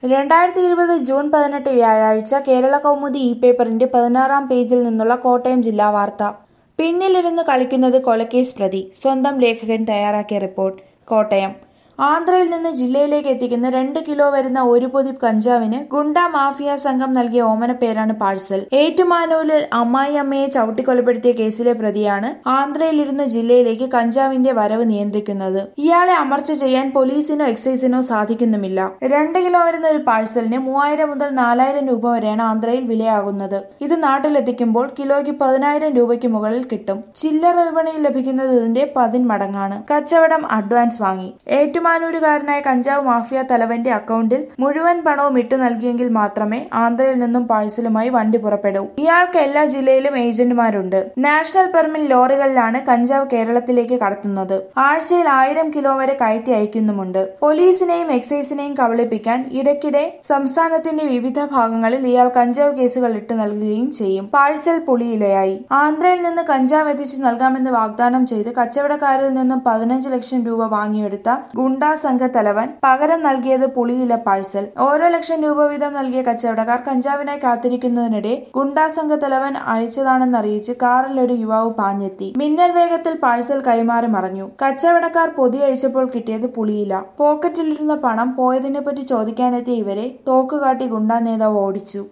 രണ്ടായിരത്തി ഇരുപത് ജൂൺ പതിനെട്ട് വ്യാഴാഴ്ച കേരള കൗമുദി ഇ പേപ്പറിന്റെ പതിനാറാം പേജിൽ നിന്നുള്ള കോട്ടയം ജില്ലാ വാർത്ത പിന്നിലിരുന്ന് കളിക്കുന്നത് കൊലക്കേസ് പ്രതി സ്വന്തം ലേഖകൻ തയ്യാറാക്കിയ റിപ്പോർട്ട് കോട്ടയം ആന്ധ്രയിൽ നിന്ന് ജില്ലയിലേക്ക് എത്തിക്കുന്ന രണ്ട് കിലോ വരുന്ന ഒരു പൊതി കഞ്ചാവിന് ഗുണ്ട മാഫിയ സംഘം നൽകിയ ഓമനപ്പേരാണ് പാഴ്സൽ ഏറ്റുമാനൂരിൽ അമ്മായി അമ്മയെ ചവിട്ടിക്കൊലപ്പെടുത്തിയ കേസിലെ പ്രതിയാണ് ആന്ധ്രയിലിരുന്ന് ജില്ലയിലേക്ക് കഞ്ചാവിന്റെ വരവ് നിയന്ത്രിക്കുന്നത് ഇയാളെ അമർച്ച ചെയ്യാൻ പോലീസിനോ എക്സൈസിനോ സാധിക്കുന്നുമില്ല രണ്ട് കിലോ വരുന്ന ഒരു പാഴ്സലിന് മൂവായിരം മുതൽ നാലായിരം രൂപ വരെയാണ് ആന്ധ്രയിൽ വിലയാകുന്നത് ഇത് നാട്ടിലെത്തിക്കുമ്പോൾ കിലോയ്ക്ക് പതിനായിരം രൂപയ്ക്ക് മുകളിൽ കിട്ടും ചില്ലറ വിപണിയിൽ ലഭിക്കുന്നത് ഇതിന്റെ പതിന്മടങ്ങാണ് കച്ചവടം അഡ്വാൻസ് വാങ്ങി ഏറ്റുമാനൂരുകാരനായ കഞ്ചാവ് മാഫിയ തലവന്റെ അക്കൗണ്ടിൽ മുഴുവൻ പണവും ഇട്ടു നൽകിയെങ്കിൽ മാത്രമേ ആന്ധ്രയിൽ നിന്നും പാഴ്സലുമായി വണ്ടി പുറപ്പെടൂ ഇയാൾക്ക് എല്ലാ ജില്ലയിലും ഏജന്റുമാരുണ്ട് നാഷണൽ പെർമിറ്റ് ലോറികളിലാണ് കഞ്ചാവ് കേരളത്തിലേക്ക് കടത്തുന്നത് ആഴ്ചയിൽ ആയിരം കിലോ വരെ കയറ്റി അയക്കുന്നുമുണ്ട് പോലീസിനെയും എക്സൈസിനെയും കബളിപ്പിക്കാൻ ഇടയ്ക്കിടെ സംസ്ഥാനത്തിന്റെ വിവിധ ഭാഗങ്ങളിൽ ഇയാൾ കഞ്ചാവ് കേസുകൾ ഇട്ടു നൽകുകയും ചെയ്യും പാഴ്സൽ പുളിയിലയായി ആന്ധ്രയിൽ നിന്ന് കഞ്ചാവ് എത്തിച്ചു നൽകാമെന്ന് വാഗ്ദാനം ചെയ്ത് കച്ചവടക്കാരിൽ നിന്നും പതിനഞ്ച് ലക്ഷം രൂപ വാങ്ങിയെടുത്ത ഗുണ്ടാ സംഘ തലവൻ പകരം നൽകിയത് പുളിയില പാഴ്സൽ ഓരോ ലക്ഷം രൂപ വീതം നൽകിയ കച്ചവടക്കാർ കഞ്ചാവിനായി കാത്തിരിക്കുന്നതിനിടെ ഗുണ്ടാ സംഘ തലവൻ അയച്ചതാണെന്നറിയിച്ച് കാറിൽ ഒരു യുവാവ് പാഞ്ഞെത്തി മിന്നൽ വേഗത്തിൽ പാഴ്സൽ കൈമാറി മറഞ്ഞു കച്ചവടക്കാർ പൊതിയഴിച്ചപ്പോൾ കിട്ടിയത് പുളിയില പോക്കറ്റിലിരുന്ന പണം പോയതിനെപ്പറ്റി ചോദിക്കാനെത്തിയ ഇവരെ തോക്കുകാട്ടി ഗുണ്ടാ നേതാവ് ഓടിച്ചു